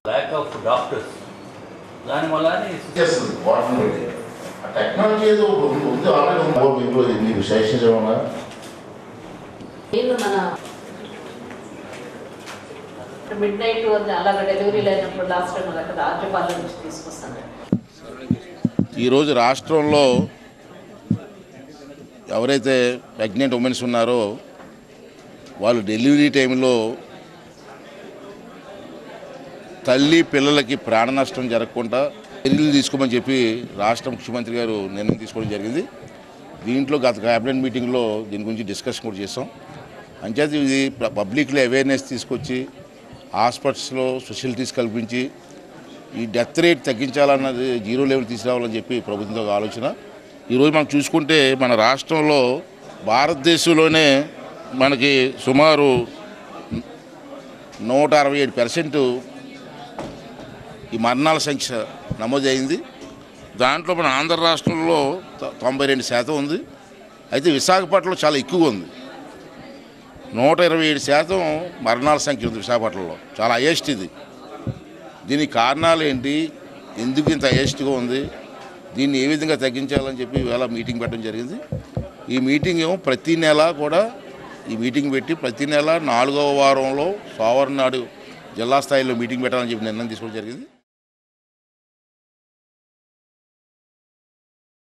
lack of doctors. దానివల్లనే చేస్తుంది వాటిని ఆ టెక్నాలజీ ఏదో ఒకటి ఉంది ఉంది ఆల్రెడీ ఉంది ఓ మీకు మీకు సజెషన్స్ ఏమన్నా వీళ్ళు మన మిడ్ నైట్ అలాగ డెలివరీలు అయినప్పుడు లాస్ట్ టైం అలాగ రాజ్యపాలన నుంచి తీసుకొస్తాను ఈరోజు రాష్ట్రంలో ఎవరైతే ప్రెగ్నెంట్ ఉమెన్స్ ఉన్నారో వాళ్ళు డెలివరీ టైంలో తల్లి పిల్లలకి ప్రాణ నష్టం జరగకుండా చర్యలు తీసుకోమని చెప్పి రాష్ట్ర ముఖ్యమంత్రి గారు నిర్ణయం తీసుకోవడం జరిగింది దీంట్లో గత క్యాబినెట్ మీటింగ్లో దీని గురించి డిస్కషన్ కూడా చేసాం అంచేత ఇది ప- పబ్లిక్లో అవేర్నెస్ తీసుకొచ్చి హాస్పిటల్స్లో ఫెసిలిటీస్ కల్పించి ఈ డెత్ రేట్ తగ్గించాలన్నది జీరో లెవెల్ తీసుకురావాలని చెప్పి ప్రభుత్వంతో ఒక ఆలోచన ఈరోజు మనం చూసుకుంటే మన రాష్ట్రంలో భారతదేశంలోనే మనకి సుమారు నూట అరవై ఏడు పర్సెంట్ ఈ మరణాల సంఖ్య నమోదైంది దాంట్లో మన ఆంధ్ర రాష్ట్రంలో తొ- తొంభై రెండు శాతం ఉంది అయితే విశాఖపట్నంలో చాలా ఎక్కువ ఉంది నూట ఇరవై ఏడు శాతం మరణాల సంఖ్య ఉంది విశాఖపట్నంలో చాలా హైయెస్ట్ ఇది దీనికి కారణాలు ఏంటి ఎందుకు ఇంత హైయెస్ట్గా ఉంది దీన్ని ఏ విధంగా తగ్గించాలని చెప్పి ఇవాళ మీటింగ్ పెట్టడం జరిగింది ఈ మీటింగ్ ఏమో ప్రతి నెల కూడా ఈ మీటింగ్ పెట్టి ప్రతి నెల నాలుగవ వారంలో సోమవారం నాడు జిల్లా స్థాయిలో మీటింగ్ పెట్టాలని చెప్పి నిర్ణయం తీసుకోవడం జరిగింది